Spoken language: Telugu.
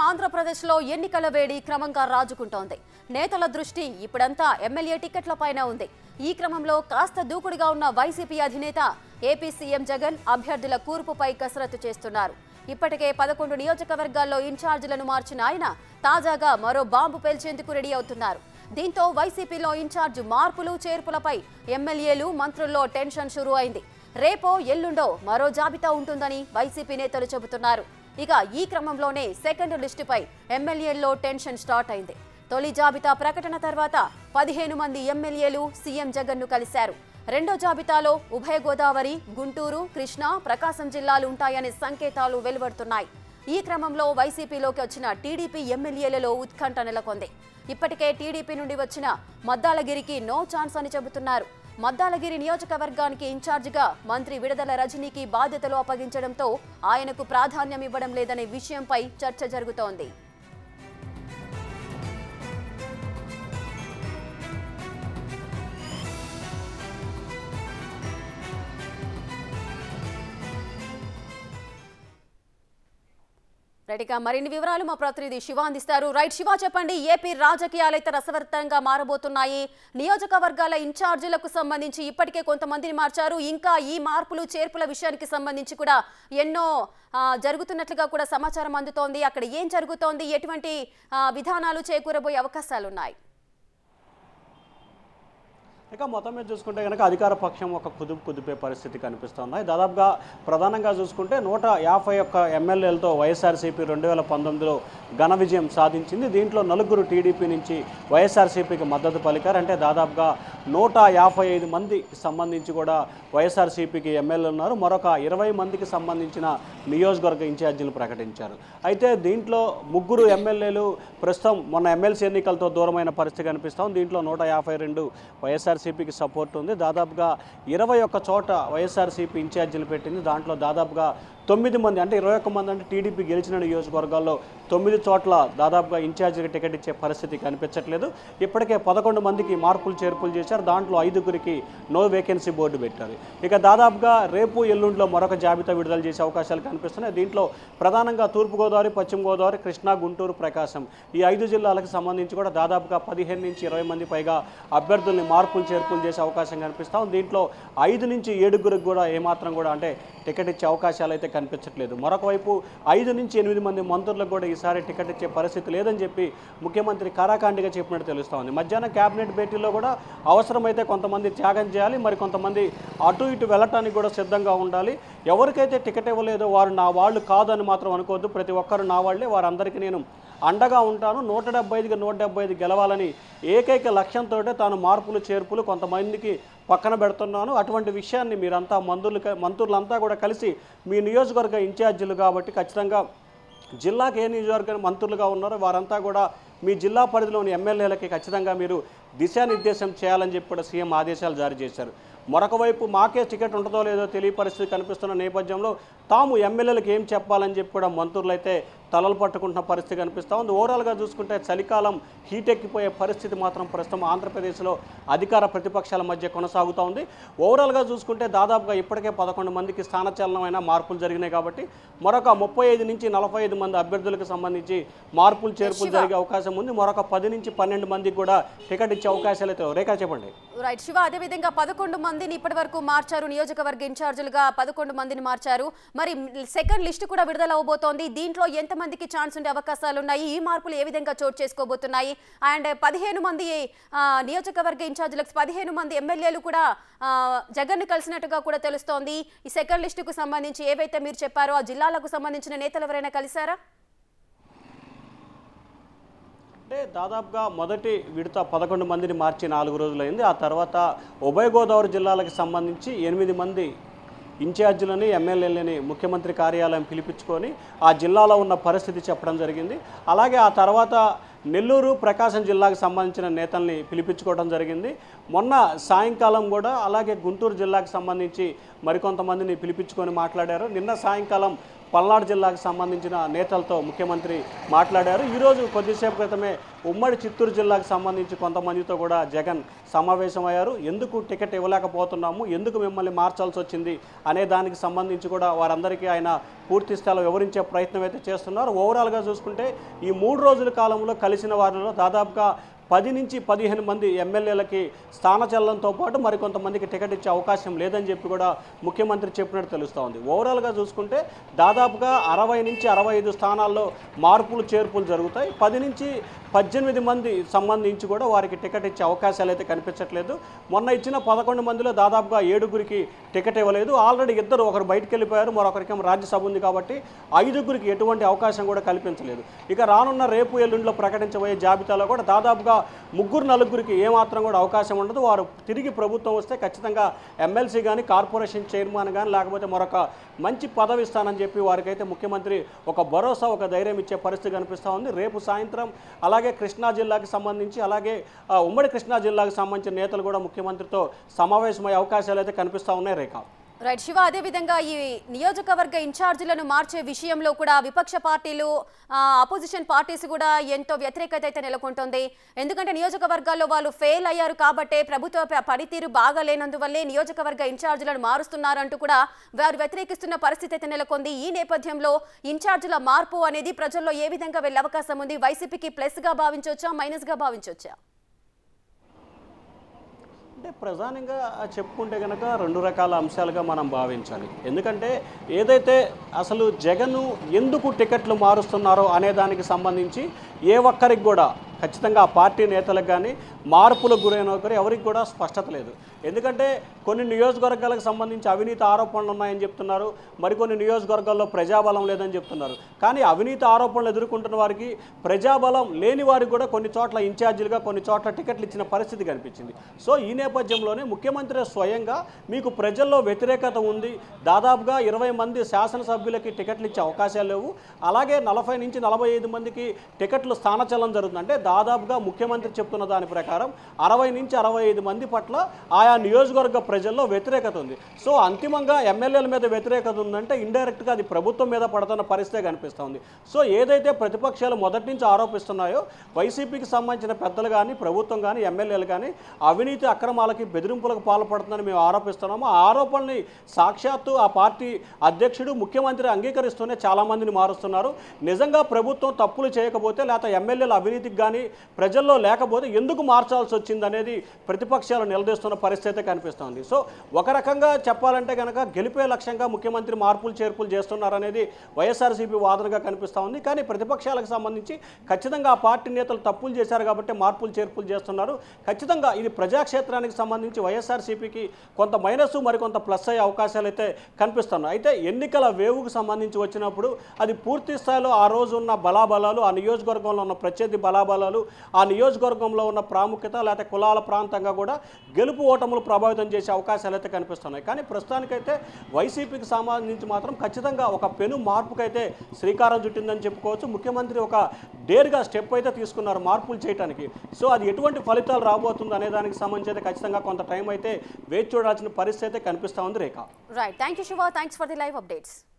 ఆంధ్రప్రదేశ్లో ఎన్నికల వేడి క్రమంగా రాజుకుంటోంది నేతల దృష్టి ఇప్పుడంతా ఎమ్మెల్యే టికెట్లపైన ఉంది ఈ క్రమంలో కాస్త దూకుడుగా ఉన్న వైసీపీ అధినేత ఏపీ సీఎం జగన్ అభ్యర్థుల కూర్పుపై కసరత్తు చేస్తున్నారు ఇప్పటికే పదకొండు నియోజకవర్గాల్లో ఇన్ఛార్జీలను మార్చిన ఆయన తాజాగా మరో బాంబు పేల్చేందుకు రెడీ అవుతున్నారు దీంతో వైసీపీలో ఇన్ఛార్జ్ మార్పులు చేర్పులపై ఎమ్మెల్యేలు మంత్రుల్లో టెన్షన్ షురూ అయింది రేపో ఎల్లుండో మరో జాబితా ఉంటుందని వైసీపీ నేతలు చెబుతున్నారు ఇక ఈ క్రమంలోనే సెకండ్ లిస్టుపై ఎమ్మెల్యేల్లో టెన్షన్ స్టార్ట్ అయింది తొలి జాబితా ప్రకటన తర్వాత పదిహేను మంది ఎమ్మెల్యేలు సీఎం జగన్ను కలిశారు రెండో జాబితాలో ఉభయ గోదావరి గుంటూరు కృష్ణా ప్రకాశం జిల్లాలు ఉంటాయనే సంకేతాలు వెలువడుతున్నాయి ఈ క్రమంలో వైసీపీలోకి వచ్చిన టీడీపీ ఎమ్మెల్యేలలో ఉత్కంఠ నెలకొంది ఇప్పటికే టీడీపీ నుండి వచ్చిన మద్దాలగిరికి నో ఛాన్స్ అని చెబుతున్నారు మద్దాలగిరి నియోజకవర్గానికి ఇన్ఛార్జిగా మంత్రి విడుదల రజనీకి బాధ్యతలు అప్పగించడంతో ఆయనకు ప్రాధాన్యం ఇవ్వడం లేదనే విషయంపై చర్చ జరుగుతోంది రైట్ ఇక మరిన్ని వివరాలు మా ప్రతినిధి శివ అందిస్తారు రైట్ శివ చెప్పండి ఏపీ రాజకీయాలు అయితే రసవర్తంగా మారబోతున్నాయి నియోజకవర్గాల ఇన్ఛార్జీలకు సంబంధించి ఇప్పటికే కొంతమందిని మార్చారు ఇంకా ఈ మార్పులు చేర్పుల విషయానికి సంబంధించి కూడా ఎన్నో ఆ, జరుగుతున్నట్లుగా కూడా సమాచారం అందుతోంది అక్కడ ఏం జరుగుతోంది ఎటువంటి ఆ, విధానాలు చేకూరబోయే అవకాశాలు ఉన్నాయి ఇక మొత్తం మీద చూసుకుంటే కనుక అధికార పక్షం ఒక కుదుపు కుదిపే పరిస్థితి కనిపిస్తున్నాయి దాదాపుగా ప్రధానంగా చూసుకుంటే నూట యాభై ఒక్క ఎమ్మెల్యేలతో వైఎస్ఆర్సీపీ రెండు వేల పంతొమ్మిదిలో ఘన విజయం సాధించింది దీంట్లో నలుగురు టీడీపీ నుంచి వైఎస్ఆర్సీపీకి మద్దతు పలికారు అంటే దాదాపుగా నూట యాభై ఐదు మందికి సంబంధించి కూడా వైఎస్ఆర్సీపీకి ఎమ్మెల్యేలు ఉన్నారు మరొక ఇరవై మందికి సంబంధించిన నియోజకవర్గ ఇన్ఛార్జీలు ప్రకటించారు అయితే దీంట్లో ముగ్గురు ఎమ్మెల్యేలు ప్రస్తుతం మొన్న ఎమ్మెల్సీ ఎన్నికలతో దూరమైన పరిస్థితి కనిపిస్తాం దీంట్లో నూట యాభై రెండు వైఎస్ఆర్సీపీకి సపోర్ట్ ఉంది దాదాపుగా ఇరవై ఒక్క చోట వైఎస్ఆర్సీపీ ఇన్ఛార్జీలు పెట్టింది దాంట్లో దాదాపుగా తొమ్మిది మంది అంటే ఇరవై ఒక్క మంది అంటే టీడీపీ గెలిచిన నియోజకవర్గాల్లో తొమ్మిది చోట్ల దాదాపుగా ఇన్ఛార్జీకి టికెట్ ఇచ్చే పరిస్థితి కనిపించట్లేదు ఇప్పటికే పదకొండు మందికి మార్పులు చేర్పులు చేశారు దాంట్లో ఐదుగురికి నో వేకెన్సీ బోర్డు పెట్టారు ఇక దాదాపుగా రేపు ఎల్లుండిలో మరొక జాబితా విడుదల చేసే అవకాశాలు కనిపిస్తున్నాయి దీంట్లో ప్రధానంగా తూర్పుగోదావరి పశ్చిమ గోదావరి కృష్ణా గుంటూరు ప్రకాశం ఈ ఐదు జిల్లాలకు సంబంధించి కూడా దాదాపుగా పదిహేను నుంచి ఇరవై మంది పైగా అభ్యర్థుల్ని మార్పులు చేర్పులు చేసే అవకాశం కనిపిస్తాం దీంట్లో ఐదు నుంచి ఏడుగురికి కూడా ఏమాత్రం కూడా అంటే టికెట్ ఇచ్చే అవకాశాలు అయితే కనిపించట్లేదు మరొక వైపు ఐదు నుంచి ఎనిమిది మంది మంత్రులకు కూడా ఈసారి టికెట్ ఇచ్చే పరిస్థితి లేదని చెప్పి ముఖ్యమంత్రి కారాకాండిగా చెప్పినట్టు తెలుస్తూ ఉంది మధ్యాహ్నం కేబినెట్ భేటీలో కూడా అవసరమైతే కొంతమంది త్యాగం చేయాలి మరి కొంతమంది అటు ఇటు వెళ్ళటానికి కూడా సిద్ధంగా ఉండాలి ఎవరికైతే టికెట్ ఇవ్వలేదో వారు నా వాళ్ళు కాదని మాత్రం అనుకోవద్దు ప్రతి ఒక్కరు నా వాళ్ళే వారందరికీ నేను అండగా ఉంటాను నూట డెబ్బై ఐదుకి నూట డెబ్బై ఐదు గెలవాలని ఏకైక లక్ష్యంతో తాను మార్పులు చేర్పులు కొంతమందికి పక్కన పెడుతున్నాను అటువంటి విషయాన్ని మీరంతా మంత్రులు మంత్రులంతా కూడా కలిసి మీ నియోజకవర్గ ఇన్ఛార్జీలు కాబట్టి ఖచ్చితంగా జిల్లాకి ఏ నియోజకవర్గ మంత్రులుగా ఉన్నారో వారంతా కూడా మీ జిల్లా పరిధిలోని ఎమ్మెల్యేలకి ఖచ్చితంగా మీరు దిశానిర్దేశం చేయాలని చెప్పి కూడా సీఎం ఆదేశాలు జారీ చేశారు మరొక వైపు మాకే టికెట్ ఉంటుందో లేదో తెలియ పరిస్థితి కనిపిస్తున్న నేపథ్యంలో తాము ఎమ్మెల్యేలకు ఏం చెప్పాలని చెప్పి కూడా మంత్రులు అయితే తలలు పట్టుకుంటున్న పరిస్థితి కనిపిస్తూ ఉంది ఓవరాల్గా చూసుకుంటే చలికాలం హీట్ ఎక్కిపోయే పరిస్థితి మాత్రం ప్రస్తుతం ఆంధ్రప్రదేశ్లో అధికార ప్రతిపక్షాల మధ్య కొనసాగుతూ ఉంది ఓవరాల్గా చూసుకుంటే దాదాపుగా ఇప్పటికే పదకొండు మందికి స్థానచలనమైన మార్పులు జరిగినాయి కాబట్టి మరొక ముప్పై ఐదు నుంచి నలభై ఐదు మంది అభ్యర్థులకు సంబంధించి మార్పులు చేర్పులు జరిగే అవకాశం ఉంది మరొక పది నుంచి పన్నెండు మందికి కూడా టికెట్ ఇచ్చే అవకాశాలు అయితే రేఖా చెప్పండి రైట్ శివ అదేవిధంగా పదకొండు మందిని ఇప్పటి వరకు మార్చారు నియోజకవర్గ ఇన్ఛార్జీలుగా పదకొండు మందిని మార్చారు మరి సెకండ్ లిస్ట్ కూడా విడుదల అవబోతోంది దీంట్లో ఎంతమందికి ఛాన్స్ ఉండే అవకాశాలు ఉన్నాయి ఈ మార్పులు ఏ విధంగా చోటు చేసుకోబోతున్నాయి అండ్ పదిహేను మంది ఆ, నియోజకవర్గ ఇన్ఛార్జీలకు పదిహేను మంది ఎమ్మెల్యేలు కూడా ఆ, జగన్ను కలిసినట్టుగా కూడా తెలుస్తోంది ఈ సెకండ్ లిస్టుకు సంబంధించి ఏవైతే మీరు చెప్పారో ఆ జిల్లాలకు సంబంధించిన నేతలు ఎవరైనా కలిశారా అంటే దాదాపుగా మొదటి విడత పదకొండు మందిని మార్చి నాలుగు రోజులైంది ఆ తర్వాత ఉభయ గోదావరి జిల్లాలకు సంబంధించి ఎనిమిది మంది ఇన్ఛార్జీలని ఎమ్మెల్యేలని ముఖ్యమంత్రి కార్యాలయం పిలిపించుకొని ఆ జిల్లాలో ఉన్న పరిస్థితి చెప్పడం జరిగింది అలాగే ఆ తర్వాత నెల్లూరు ప్రకాశం జిల్లాకు సంబంధించిన నేతల్ని పిలిపించుకోవడం జరిగింది మొన్న సాయంకాలం కూడా అలాగే గుంటూరు జిల్లాకు సంబంధించి మరికొంతమందిని పిలిపించుకొని మాట్లాడారు నిన్న సాయంకాలం పల్నాడు జిల్లాకు సంబంధించిన నేతలతో ముఖ్యమంత్రి మాట్లాడారు ఈరోజు కొద్దిసేపు క్రితమే ఉమ్మడి చిత్తూరు జిల్లాకు సంబంధించి కొంతమందితో కూడా జగన్ సమావేశమయ్యారు ఎందుకు టికెట్ ఇవ్వలేకపోతున్నాము ఎందుకు మిమ్మల్ని మార్చాల్సి వచ్చింది అనే దానికి సంబంధించి కూడా వారందరికీ ఆయన పూర్తి స్థాయిలో వివరించే ప్రయత్నం అయితే చేస్తున్నారు ఓవరాల్గా చూసుకుంటే ఈ మూడు రోజుల కాలంలో కలిసిన వారిలో దాదాపుగా పది నుంచి పదిహేను మంది ఎమ్మెల్యేలకి స్థానచలనంతో పాటు మరికొంతమందికి టికెట్ ఇచ్చే అవకాశం లేదని చెప్పి కూడా ముఖ్యమంత్రి చెప్పినట్టు తెలుస్తూ ఉంది ఓవరాల్గా చూసుకుంటే దాదాపుగా అరవై నుంచి అరవై ఐదు స్థానాల్లో మార్పులు చేర్పులు జరుగుతాయి పది నుంచి పద్దెనిమిది మంది సంబంధించి కూడా వారికి టికెట్ ఇచ్చే అవకాశాలు అయితే కనిపించట్లేదు మొన్న ఇచ్చిన పదకొండు మందిలో దాదాపుగా ఏడుగురికి టికెట్ ఇవ్వలేదు ఆల్రెడీ ఇద్దరు ఒకరు బయటకు వెళ్ళిపోయారు మరొకరికి రాజ్యసభ ఉంది కాబట్టి ఐదుగురికి ఎటువంటి అవకాశం కూడా కల్పించలేదు ఇక రానున్న రేపు ఎల్లుండిలో ప్రకటించబోయే జాబితాలో కూడా దాదాపుగా ముగ్గురు నలుగురికి ఏమాత్రం కూడా అవకాశం ఉండదు వారు తిరిగి ప్రభుత్వం వస్తే ఖచ్చితంగా ఎమ్మెల్సీ కానీ కార్పొరేషన్ చైర్మన్ కానీ లేకపోతే మరొక మంచి పదవి ఇస్తానని చెప్పి వారికైతే ముఖ్యమంత్రి ఒక భరోసా ఒక ధైర్యం ఇచ్చే పరిస్థితి కనిపిస్తూ ఉంది రేపు సాయంత్రం అలాగే కృష్ణా జిల్లాకి సంబంధించి అలాగే ఆ, ఉమ్మడి కృష్ణా జిల్లాకు సంబంధించిన నేతలు కూడా ముఖ్యమంత్రితో సమావేశమయ్యే అవకాశాలు అయితే కనిపిస్తూ ఉన్నాయి రేఖ రైట్ శివ అదేవిధంగా ఈ నియోజకవర్గ ఇన్ఛార్జీలను మార్చే విషయంలో కూడా విపక్ష పార్టీలు అపోజిషన్ పార్టీస్ కూడా ఎంతో వ్యతిరేకత అయితే నెలకొంటుంది ఎందుకంటే నియోజకవర్గాల్లో వాళ్ళు ఫెయిల్ అయ్యారు కాబట్టే ప్రభుత్వ ప- పనితీరు బాగా లేనందువల్లే నియోజకవర్గ ఇన్ఛార్జీలను మారుస్తున్నారంటూ కూడా వారు వ్యతిరేకిస్తున్న పరిస్థితి అయితే నెలకొంది ఈ నేపథ్యంలో ఇన్ఛార్జీల మార్పు అనేది ప్రజల్లో ఏ విధంగా వెళ్ళే అవకాశం ఉంది వైసీపీకి ప్లస్గా భావించవచ్చా మైనస్గా భావించవచ్చా అంటే ప్రధానంగా చెప్పుకుంటే కనుక రెండు రకాల అంశాలుగా మనం భావించాలి ఎందుకంటే ఏదైతే అసలు జగన్ ఎందుకు టికెట్లు మారుస్తున్నారో అనే దానికి సంబంధించి ఏ ఒక్కరికి కూడా ఖచ్చితంగా ఆ పార్టీ నేతలకు కానీ మార్పులకు గురైన ఒకరు ఎవరికి కూడా స్పష్టత లేదు ఎందుకంటే కొన్ని నియోజకవర్గాలకు సంబంధించి అవినీతి ఆరోపణలు ఉన్నాయని చెప్తున్నారు మరికొన్ని నియోజకవర్గాల్లో ప్రజాబలం లేదని చెప్తున్నారు కానీ అవినీతి ఆరోపణలు ఎదుర్కొంటున్న వారికి ప్రజాబలం లేని వారికి కూడా కొన్ని చోట్ల ఇన్ఛార్జీలుగా కొన్ని చోట్ల టికెట్లు ఇచ్చిన పరిస్థితి కనిపించింది సో ఈ నేపథ్యంలోనే ముఖ్యమంత్రి స్వయంగా మీకు ప్రజల్లో వ్యతిరేకత ఉంది దాదాపుగా ఇరవై మంది శాసనసభ్యులకి టికెట్లు ఇచ్చే అవకాశాలు లేవు అలాగే నలభై నుంచి నలభై ఐదు మందికి టికెట్లు స్థానచలనం జరుగుతుంది అంటే దాదాపుగా ముఖ్యమంత్రి చెప్తున్న దాని ప్రకారం అరవై నుంచి అరవై ఐదు మంది పట్ల ఆయా నియోజకవర్గ ప్రజల్లో వ్యతిరేకత ఉంది సో అంతిమంగా ఎమ్మెల్యేల మీద వ్యతిరేకత ఉందంటే ఇండైరెక్ట్గా అది ప్రభుత్వం మీద పడుతున్న పరిస్థితే కనిపిస్తోంది సో ఏదైతే ప్రతిపక్షాలు మొదటి నుంచి ఆరోపిస్తున్నాయో వైసీపీకి సంబంధించిన పెద్దలు కానీ ప్రభుత్వం కానీ ఎమ్మెల్యేలు కానీ అవినీతి అక్రమాలకి బెదిరింపులకు పాల్పడుతుందని మేము ఆరోపిస్తున్నాము ఆ ఆరోపణల్ని సాక్షాత్తు ఆ పార్టీ అధ్యక్షుడు ముఖ్యమంత్రి అంగీకరిస్తూనే చాలామందిని మారుస్తున్నారు నిజంగా ప్రభుత్వం తప్పులు చేయకపోతే లేకపోతే ఎమ్మెల్యేల అవినీతికి కానీ ప్రజల్లో లేకపోతే ఎందుకు మార్చాల్సి వచ్చింది అనేది ప్రతిపక్షాలు నిలదీస్తున్న పరిస్థితి కనిపిస్తోంది సో ఒక రకంగా చెప్పాలంటే కనుక గెలిపే లక్ష్యంగా ముఖ్యమంత్రి మార్పులు చేర్పులు చేస్తున్నారనేది వైఎస్ఆర్సీపీ వాదనగా కనిపిస్తూ ఉంది కానీ ప్రతిపక్షాలకు సంబంధించి ఖచ్చితంగా ఆ పార్టీ నేతలు తప్పులు చేశారు కాబట్టి మార్పులు చేర్పులు చేస్తున్నారు ఖచ్చితంగా ఇది ప్రజాక్షేత్రానికి సంబంధించి వైఎస్ఆర్సీపీకి కొంత మైనస్ మరికొంత ప్లస్ అయ్యే అవకాశాలు అయితే కనిపిస్తున్నాయి అయితే ఎన్నికల వేవుకు సంబంధించి వచ్చినప్పుడు అది పూర్తి స్థాయిలో ఆ రోజు ఉన్న బలాబలాలు ఆ నియోజకవర్గంలో ఉన్న ప్రత్యర్థి బలాబలాలు ఆ నియోజకవర్గంలో ఉన్న ప్రాముఖ్యత లేకపోతే కులాల ప్రాంతంగా కూడా గెలుపు ఓటములు ప్రభావితం చేసే అవకాశాలు అయితే కనిపిస్తున్నాయి కానీ ప్రస్తుతానికైతే వైసీపీకి సంబంధించి మాత్రం ఖచ్చితంగా ఒక పెను మార్పుకైతే శ్రీకారం చుట్టిందని చెప్పుకోవచ్చు ముఖ్యమంత్రి ఒక డేర్గా స్టెప్ అయితే తీసుకున్నారు మార్పులు చేయడానికి సో అది ఎటువంటి ఫలితాలు రాబోతుంది అనే దానికి సంబంధించి అయితే ఖచ్చితంగా కొంత టైం అయితే వేచి చూడాల్సిన పరిస్థితి అయితే కనిపిస్తూ ఉంది Rekha right thank you Shiva thanks for the live updates